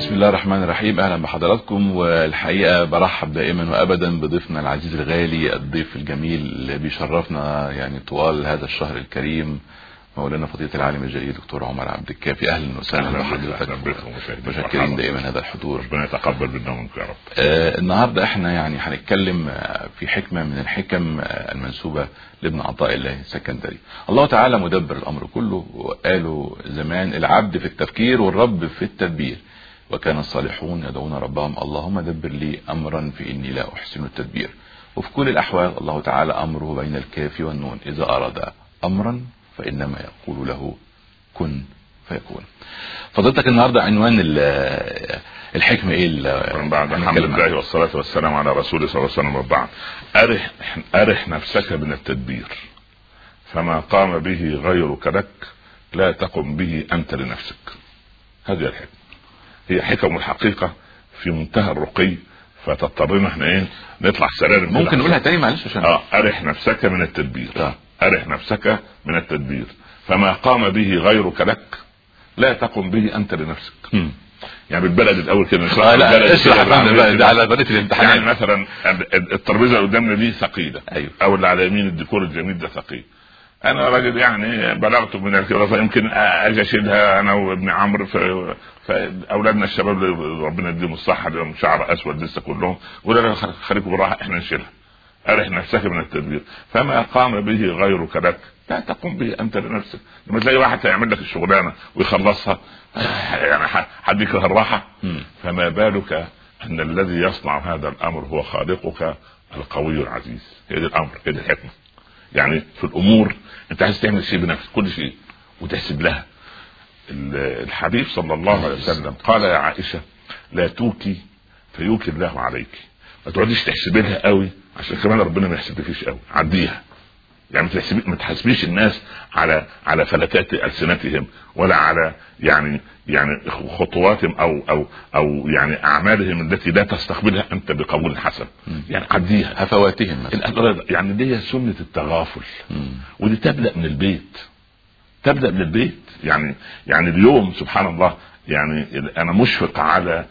بسم الله الرحمن الرحيم اهلا بحضراتكم والحقيقه برحب دائما وابدا بضيفنا العزيز الغالي الضيف الجميل اللي بيشرفنا يعني طوال هذا الشهر الكريم مولانا فضيلة العالم الجليل دكتور عمر عبد الكافي اهلا وسهلا بحضرتك مشكرين دائما هذا الحضور ربنا يتقبل منا ومنكم يا رب آه النهارده احنا يعني هنتكلم في حكمه من الحكم المنسوبه لابن عطاء الله السكندري الله تعالى مدبر الامر كله وقالوا زمان العبد في التفكير والرب في التدبير وكان الصالحون يدعون ربهم اللهم دبر لي امرا فاني لا احسن التدبير وفي كل الاحوال الله تعالى امره بين الكاف والنون اذا اراد امرا فانما يقول له كن فيكون فضلتك النهارده عنوان الحكمه ايه بعد الحمد لله والصلاه والسلام على رسول صلى الله عليه وسلم وبعد ارح ارح نفسك من التدبير فما قام به غيرك لك لا تقم به انت لنفسك هذه الحكمه هي حكم الحقيقه في منتهى الرقي فتضطرنا احنا ايه نطلع سلالم ممكن نقولها تاني معلش عشان اه ارح نفسك من التدبير آه. ارح نفسك من التدبير فما قام به غيرك لك لا تقم به انت لنفسك م. يعني بالبلد الاول كده نشرح آه لا اشرح بقى على طريقه الامتحانات يعني مثلا الترابيزه اللي قدامنا دي ثقيله ايوه او اللي على يمين الديكور الجميل ده ثقيل انا راجل يعني بلغت من الكبر فيمكن اجي اشيلها انا وابن عمرو فاولادنا الشباب ربنا يديهم الصحه لهم شعر اسود لسه كلهم ولا خليكم بالراحه احنا نشيلها ارح نفسك من التدبير فما قام به غيرك لك لا تقوم به انت لنفسك لما تلاقي واحد هيعمل لك الشغلانه ويخلصها يعني حد يكره الراحه فما بالك ان الذي يصنع هذا الامر هو خالقك القوي العزيز هي دي الامر هي دي الحكمه يعني في الامور انت عايز تعمل شيء بنفسك كل شيء وتحسب لها الحبيب صلى الله عليه وسلم قال يا عائشه لا توكي فيوكي الله عليك ما تقعديش تحسبي لها قوي عشان كمان ربنا ما يحسبكيش قوي عديها يعني ما تحاسبيش الناس على على فلتات السنتهم ولا على يعني يعني خطواتهم او او او يعني اعمالهم التي لا تستقبلها انت بقبول حسن يعني عديها هفواتهم يعني دي سنه التغافل ودي تبدا من البيت تبدا من البيت يعني يعني اليوم سبحان الله يعني انا مشفق على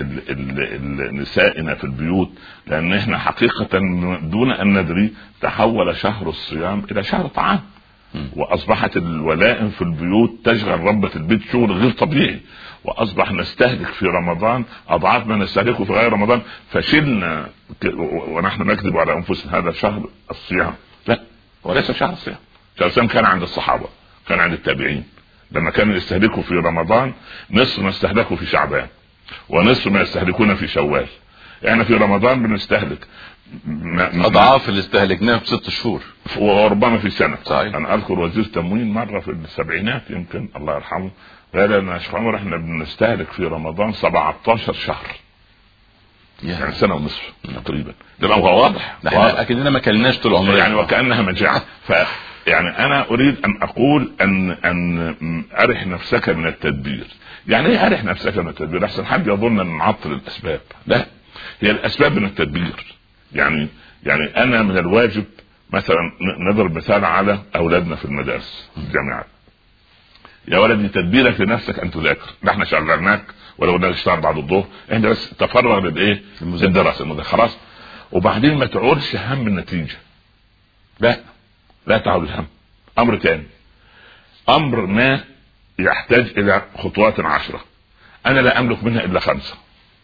نسائنا في البيوت لان احنا حقيقة دون ان ندري تحول شهر الصيام الى شهر طعام واصبحت الولائم في البيوت تشغل ربة البيت شغل غير طبيعي واصبح نستهلك في رمضان اضعاف ما نستهلكه في غير رمضان فشلنا ونحن نكذب على انفسنا هذا شهر الصيام لا وليس شهر الصيام شهر الصيام كان عند الصحابة كان عند التابعين لما كانوا يستهلكوا في رمضان نصف ما استهلكوا في شعبان ونصف ما يستهلكون في شوال احنا في رمضان بنستهلك اضعاف اللي استهلكناه في ست شهور وربما في سنه صحيح. انا اذكر وزير تموين مره في السبعينات يمكن الله يرحمه قال لنا يا شيخ عمر احنا بنستهلك في رمضان 17 شهر يعني سنه ونصف تقريبا ده هو واضح ده احنا اكننا ما كلناش طول عمرنا يعني وكانها مجاعه ف يعني انا اريد ان اقول ان ان ارح نفسك من التدبير يعني ايه ارح نفسك من التدبير احسن حد يظن ان نعطل الاسباب لا هي الاسباب من التدبير يعني يعني انا من الواجب مثلا نضرب مثال على اولادنا في المدارس الجامعات يا ولدي تدبيرك لنفسك ان تذاكر لا احنا شغلناك ولو بدك تشتغل بعد الظهر انت بس تفرغ للايه للدراسه خلاص وبعدين ما تعولش هم النتيجه لا لا تعول الهم امر ثاني امر ما يحتاج الى خطوات عشرة انا لا املك منها الا خمسة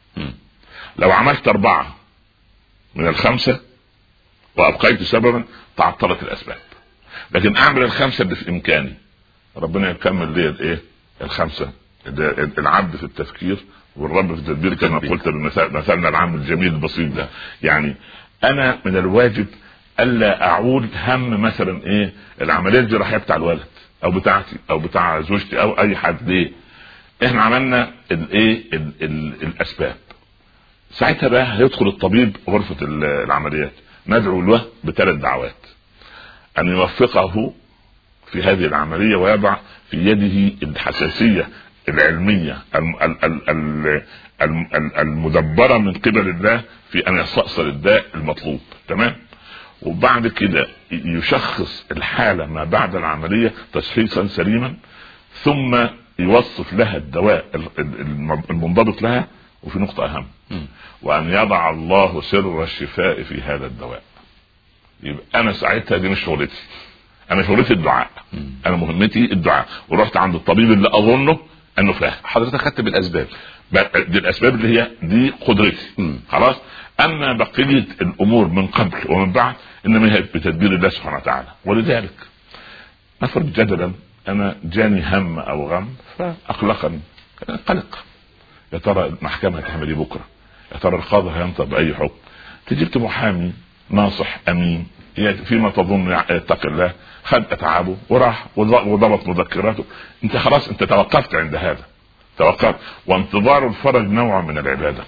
لو عملت اربعة من الخمسة وابقيت سببا تعطلت الاسباب لكن اعمل الخمسة اللي في امكاني ربنا يكمل لي الايه الخمسة العبد في التفكير والرب في التدبير كما قلت مثلنا العام الجميل البسيط ده يعني انا من الواجب الا اعول هم مثلا ايه العمليه الجراحيه بتاع الولد او بتاعتي او بتاع زوجتي او اي حد ليه احنا عملنا الايه الاسباب ساعتها بقى هيدخل الطبيب غرفه العمليات ندعو له بثلاث دعوات ان يوفقه في هذه العمليه ويضع في يده الحساسيه العلميه المدبره من قبل الله في ان يستأصل الداء المطلوب تمام وبعد كده يشخص الحاله ما بعد العمليه تشخيصا سليما ثم يوصف لها الدواء ال- ال- المنضبط لها وفي نقطة أهم مم. وأن يضع الله سر الشفاء في هذا الدواء يبقى أنا ساعتها دي مش شغلتي أنا شغلتي الدعاء مم. أنا مهمتي الدعاء ورحت عند الطبيب اللي أظنه أنه فاهم حضرتك خدت بالاسباب بقى دي الاسباب اللي هي دي قدرتي مم. خلاص اما بقيه الامور من قبل ومن بعد انما هي بتدبير الله سبحانه وتعالى ولذلك نفرض جدلا انا جاني هم او غم فاقلقني قلق يا ترى المحكمه هتعمل ايه بكره يا ترى القاضي هينطق باي حكم جبت محامي ناصح امين هي فيما تظن يتقي الله خد اتعابه وراح وض- وضبط مذكراته انت خلاص انت توقفت عند هذا توقفت وانتظار الفرج نوع من العباده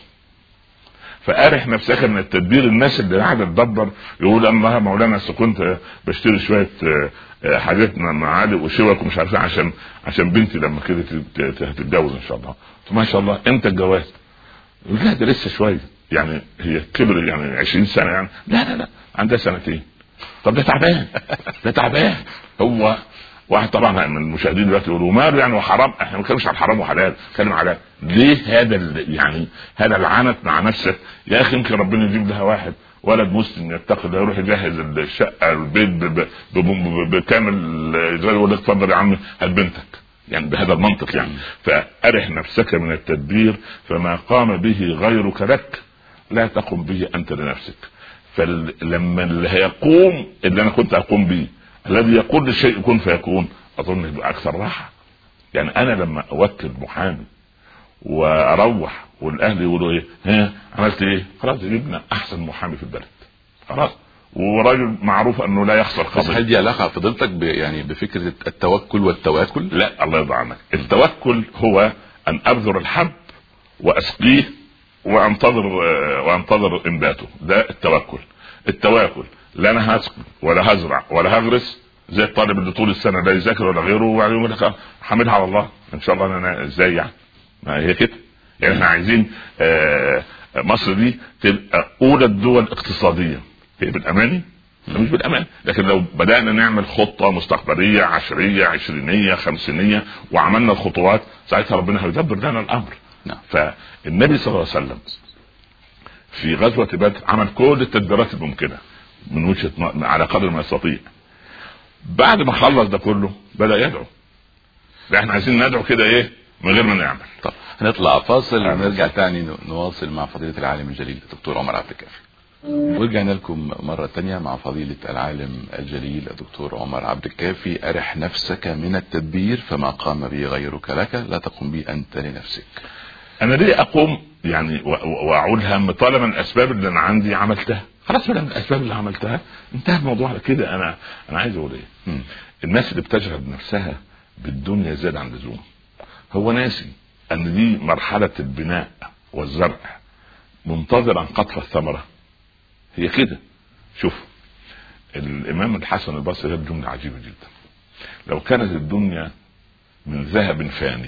فارح نفسك من التدبير الناس اللي قاعده تدبر يقول اما مولانا أصل كنت بشتري شويه آه، آه، حاجات مع- معالق وشوك ومش عارف إيه عشان عشان بنتي لما كده ت- ت- تتجوز ان شاء الله قلت ما شاء الله امتى الجواز؟ يقول لا ده لسه شويه يعني هي كبر يعني 20 سنه يعني لا لا لا عندها سنتين طب ده تعبان ده تعبان هو واحد طبعا من المشاهدين دلوقتي يقولوا ماله يعني وحرام احنا ما بنتكلمش عن حرام وحلال بنتكلم على ليه هذا ال- يعني هذا العنت مع نفسك يا اخي يمكن ربنا يجيب لها واحد ولد مسلم يتقي الله يروح يجهز الشقه البيت ب- ب- ب- ب- بكامل زي يقول لك اتفضل يا عم هات بنتك يعني بهذا المنطق يعني فأرح نفسك من التدبير فما قام به غيرك لك لا تقم به أنت لنفسك فلما اللي هيقوم اللي أنا كنت أقوم به الذي يقول للشيء كن فيكون أظن يبقى أكثر راحة يعني أنا لما أوكل محامي وأروح والأهل يقولوا إيه ها عملت إيه خلاص جبنا أحسن محامي في البلد خلاص وراجل معروف انه لا يخسر بس قضيه هل دي علاقه فضيلتك ب- يعني بفكره التوكل والتواكل؟ لا الله يرضى عنك التوكل هو ان ابذر الحب واسقيه وانتظر آه، وانتظر انباته ده التوكل التواكل لا انا هسقي ولا هزرع ولا هغرس زي الطالب اللي طول السنه لا يذاكر ولا غيره وبعدين يقول لك آه، حامدها على الله ان شاء الله انا ازاي يعني ما هي كده يعني احنا عايزين آه، مصر دي تبقى اولى الدول اقتصاديا هي بالاماني مش بالامان لكن لو بدانا نعمل خطه مستقبليه عشريه عشرينيه خمسينيه وعملنا الخطوات ساعتها ربنا هيدبر لنا الامر نعم. فالنبي صلى الله عليه وسلم في غزوه بدر عمل كل التدبيرات الممكنه من وجهه ن- على قدر ما يستطيع بعد ما خلص ده كله بدا يدعو لا احنا عايزين ندعو كده ايه من غير ما نعمل طب هنطلع فاصل أهلا ونرجع تاني ن- نواصل مع فضيلة العالم الجليل الدكتور عمر عبد الكافي ورجعنا لكم مرة تانية مع فضيلة العالم الجليل الدكتور عمر عبد الكافي أرح نفسك من التدبير فما قام به غيرك لك لا تقم به أنت لنفسك انا ليه اقوم يعني و- و- واعول هم طالما الاسباب اللي انا عندي عملتها خلاص من الاسباب اللي عملتها انتهى الموضوع على كده انا انا عايز اقول ايه مم. الناس اللي بتشغل نفسها بالدنيا زيادة عن اللزوم هو ناسي ان دي مرحلة البناء والزرع منتظرا قطف الثمرة هي كده شوف الامام الحسن البصري قال جملة عجيبة جدا لو كانت الدنيا من ذهب فاني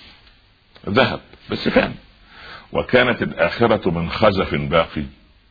ذهب بس فاني وكانت الآخرة من خزف باقي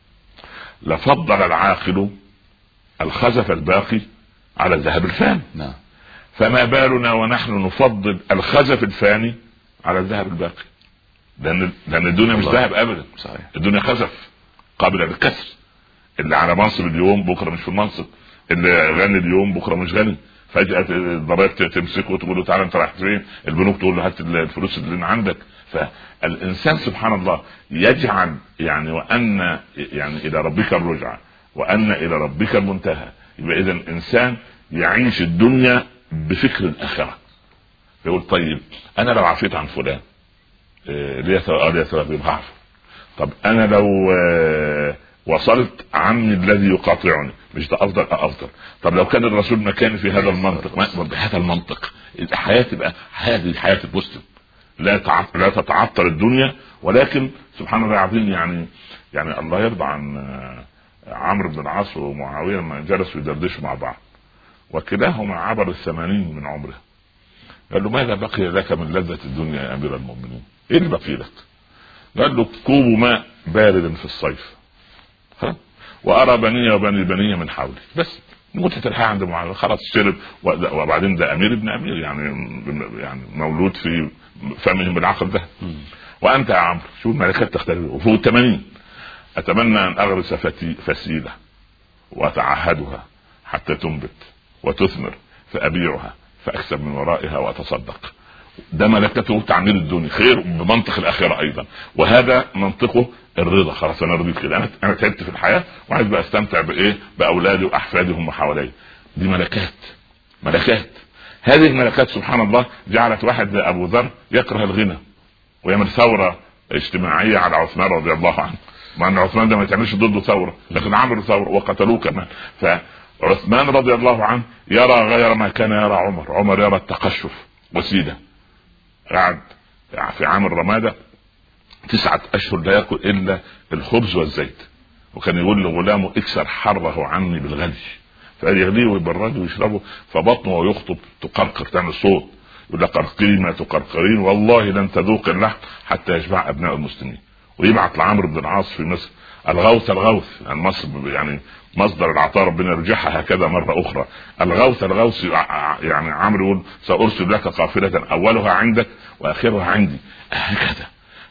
لفضل العاقل الخزف الباقي على الذهب الفاني نعم فما بالنا ونحن نفضل الخزف الفاني على الذهب الباقي لان لان الدنيا مش والله. ذهب ابدا صحيح الدنيا خزف قابله للكسر اللي على منصب اليوم بكره مش في المنصب اللي غني اليوم بكره مش غني فجاه الضرائب تمسكه وتقول له تعالى انت رايح فين البنوك تقول له هات الفلوس اللي عندك فالانسان سبحان الله يجعل يعني وان يعني الى ربك الرجعه وان الى ربك المنتهى يبقى اذا الانسان يعيش الدنيا بفكر الاخره يقول طيب انا لو عفيت عن فلان آه، ليه ثواب آه، ليه ثواب يبقى هعفو طب انا لو آه، وصلت عني الذي يقاطعني مش ده افضل أه افضل طب لو كان الرسول مكاني في هذا المنطق ما- بهذا المنطق الحياه تبقى هذه حياه المسلم لا تع... لا تتعطل الدنيا ولكن سبحان الله العظيم يعني يعني الله يرضى عن آه، عمرو بن العاص ومعاويه لما جلسوا يدردشوا مع بعض وكلاهما عبر الثمانين من عمره قال له ماذا بقي لك من لذة الدنيا يا أمير المؤمنين؟ إيه اللي بقي لك؟ قال له كوب ماء بارد في الصيف. ها؟ وأرى بني وبني بني من حولي بس متعه الحياه عند معاويه خلاص شرب وبعدين ده امير ابن امير يعني يعني مولود في فمهم بالعقل ده وانت يا عمرو شوف الملكات تختلف وفوق ال 80 اتمنى ان اغرس فسيله واتعهدها حتى تنبت وتثمر فابيعها فاكسب من ورائها واتصدق ده ملكته تعمير الدنيا خير بمنطق الاخره ايضا وهذا منطقه الرضا خلاص انا رضيت كده انا انا تعبت في الحياه وعايز بقى استمتع بايه باولادي واحفادي هم حواليا دي ملكات ملكات هذه الملكات سبحان الله جعلت واحد ابو ذر يكره الغنى ويعمل ثوره اجتماعيه على عثمان رضي الله عنه مع ان عثمان ده ما يتعملش ضده ثوره لكن عملوا ثوره وقتلوه كمان فعثمان رضي الله عنه يرى غير ما كان يرى عمر عمر يرى التقشف وسيله قعد في عام الرمادة تسعة أشهر لا يأكل إلا الخبز والزيت وكان يقول لغلامه اكسر حره عني بالغلي فقال يغليه ويبرده ويشربه فبطنه ويخطب تقرقر تعمل صوت يقول لك قرقري ما تقرقرين والله لن تذوق اللحم حتى يشبع ابناء المسلمين ويبعث لعمرو بن العاص في مصر الغوث الغوث يعني مصر يعني مصدر العطاء ربنا يرجعها هكذا مرة أخرى الغوث الغوث يعني عمرو يقول سأرسل لك قافلة أولها عندك وآخرها عندي هكذا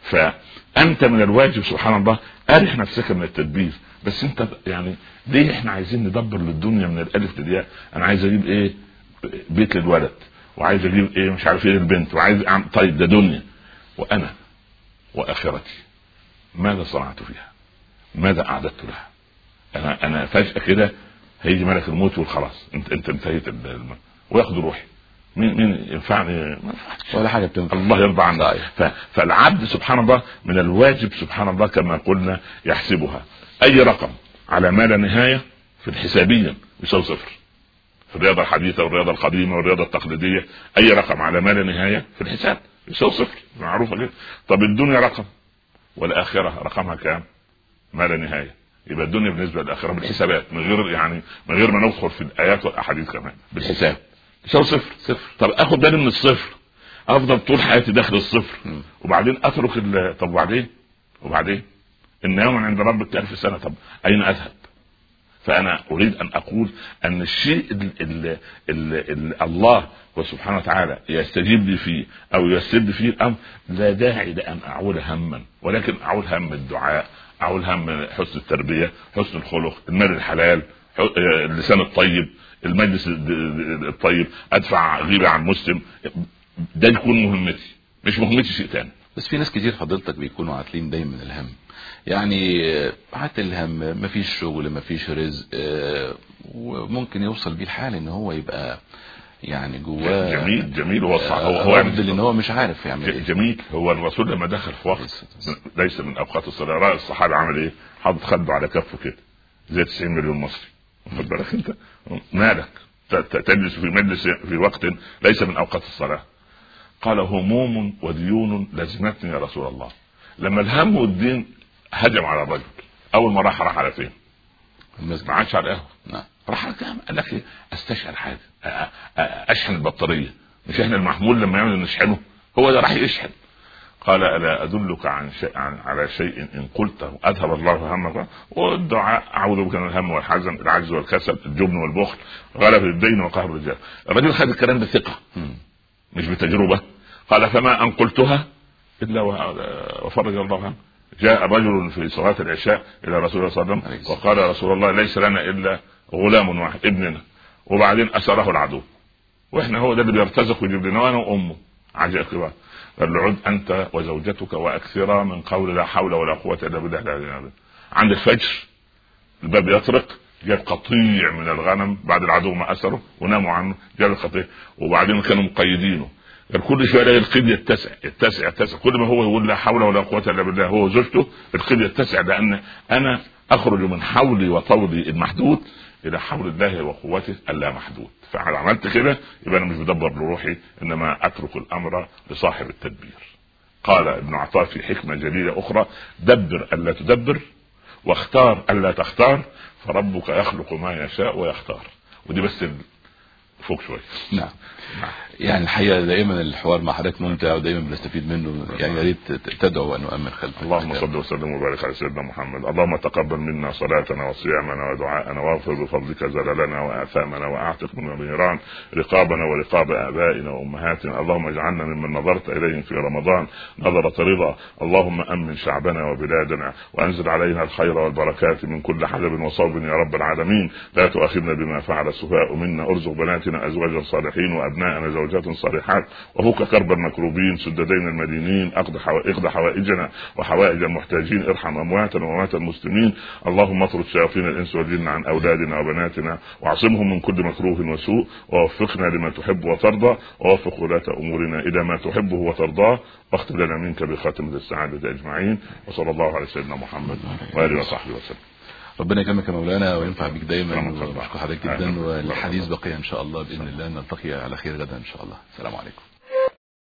فأنت من الواجب سبحان الله أرح نفسك من التدبير بس أنت يعني ليه احنا عايزين ندبر للدنيا من الألف للياء أنا عايز أجيب إيه بيت للولد وعايز أجيب إيه مش عارف إيه للبنت وعايز أعمل طيب ده دنيا وأنا وآخرتي ماذا صنعت فيها ماذا أعددت لها انا انا فجاه كده هيجي ملك الموت وخلاص انت انت انتهيت الم... وياخد روحي مين مين ينفعني ولا حاجه بتنفع الله يرضى عنك ف... فالعبد سبحان الله من الواجب سبحان الله كما قلنا يحسبها اي رقم على ما لا نهايه في الحسابيا يساوي صفر في الرياضه الحديثه والرياضه القديمه والرياضه التقليديه اي رقم على ما لا نهايه في الحساب يساوي صفر معروفه كده طب الدنيا رقم والاخره رقمها كام؟ ما لا نهايه يبقى الدنيا بالنسبه للاخره بالحسابات من غير يعني من غير ما ندخل في الايات والاحاديث كمان بالحساب يساوي صفر صفر طب اخد بالي من الصفر افضل طول حياتي داخل الصفر وبعدين اترك طب وبعدين وبعدين ان يوما عند ربك كألف سنه طب اين اذهب فانا اريد ان اقول ان الشيء اللي, اللي الله وسبحانه وتعالى يستجيب لي فيه او يسر لي فيه الامر لا داعي لان اعول هما ولكن اعول هم الدعاء اعول هم حسن التربيه حسن الخلق المال الحلال اللسان الطيب المجلس الطيب ادفع غيبه عن مسلم ده يكون مهمتي مش مهمتي شيء تاني بس في ناس كتير حضرتك بيكونوا عاتلين دايما الهم يعني عات الهم مفيش شغل مفيش رزق وممكن يوصل بيه الحال ان هو يبقى يعني جواه جميل جميل هو صح هو هو ان هو مش عارف يعمل ايه جميل هو الرسول لما دخل في وقت ليس من اوقات الصلاه راى الصحابه عمل ايه؟ حاطط خده على كفه كده زي 90 مليون مصري خد بالك انت مالك تجلس في مجلس في وقت ليس من اوقات الصلاه قال هموم وديون لزمتني يا رسول الله لما الهم والدين هجم على الرجل اول ما راح راح على فين؟ ما عادش على القهوه نعم راح على قال لك استشعر حاجه اشحن البطاريه مش احنا المحمول لما يعمل نشحنه هو ده راح يشحن قال الا ادلك عن شيء عن على شيء ان قلته اذهب الله همك والدعاء اعوذ بك من الهم والحزن العجز والكسل الجبن والبخل غلب الدين وقهر الرجال الرجل خد الكلام بثقه مش بتجربه قال فما ان قلتها الا وفرج الله عنه جاء رجل في صلاة العشاء إلى رسول الله صلى الله عليه وسلم وقال يا رسول الله ليس لنا إلا غلام واحد ابننا وبعدين أسره العدو وإحنا هو ده اللي بيرتزق ويجيب لنا وأنا وأمه عجائب كبار قال له عد أنت وزوجتك وأكثرا من قول لا حول ولا قوة إلا بالله لا إله إلا عند الفجر الباب يطرق جاب قطيع من الغنم بعد العدو ما أسره وناموا عنه جاب القطيع وبعدين كانوا مقيدينه قال كل شويه يلاقي القيد يتسع يتسع يتسع كل ما هو يقول لا حول ولا قوه الا بالله هو وزوجته القيد يتسع لان انا اخرج من حولي وطولي المحدود الى حول الله وقوته اللا محدود فعلى عملت كده يبقى انا مش بدبر لروحي انما اترك الامر لصاحب التدبير قال ابن عطاء في حكمه جليله اخرى دبر الا تدبر واختار الا تختار فربك يخلق ما يشاء ويختار ودي بس فوق شويه نعم يعني الحقيقه دائما الحوار مع حضرتك ممتع ودايما بنستفيد منه يعني يا ريت تدعو ان نؤمن خلفك اللهم صل وسلم وبارك على سيدنا محمد اللهم تقبل منا صلاتنا وصيامنا ودعاءنا واغفر بفضلك زللنا واثامنا واعتق من النيران رقابنا ورقاب ابائنا وامهاتنا اللهم اجعلنا ممن نظرت اليهم في رمضان نظرة رضا اللهم امن شعبنا وبلادنا وانزل علينا الخير والبركات من كل حدب وصوب يا رب العالمين لا تؤاخذنا بما فعل السفهاء منا ارزق بناتنا ازواجا صالحين وابناءنا زوجات صالحات وفك كرب المكروبين سد دين المدينين اقض اقض حوائجنا وحوائج المحتاجين ارحم امواتنا واموات المسلمين اللهم اطرد شياطين الانس والجن عن اولادنا وبناتنا واعصمهم من كل مكروه وسوء ووفقنا لما تحب وترضى ووفق ولاة امورنا الى ما تحبه وترضاه واختم لنا منك بخاتمة السعادة اجمعين وصلى الله على سيدنا محمد واله وصحبه وسلم ربنا يكرمك يا مولانا وينفع بك دايما رحمة الله. وبشكر حضرتك جدا والحديث بقي ان شاء الله باذن الله نلتقي على خير غدا ان شاء الله السلام عليكم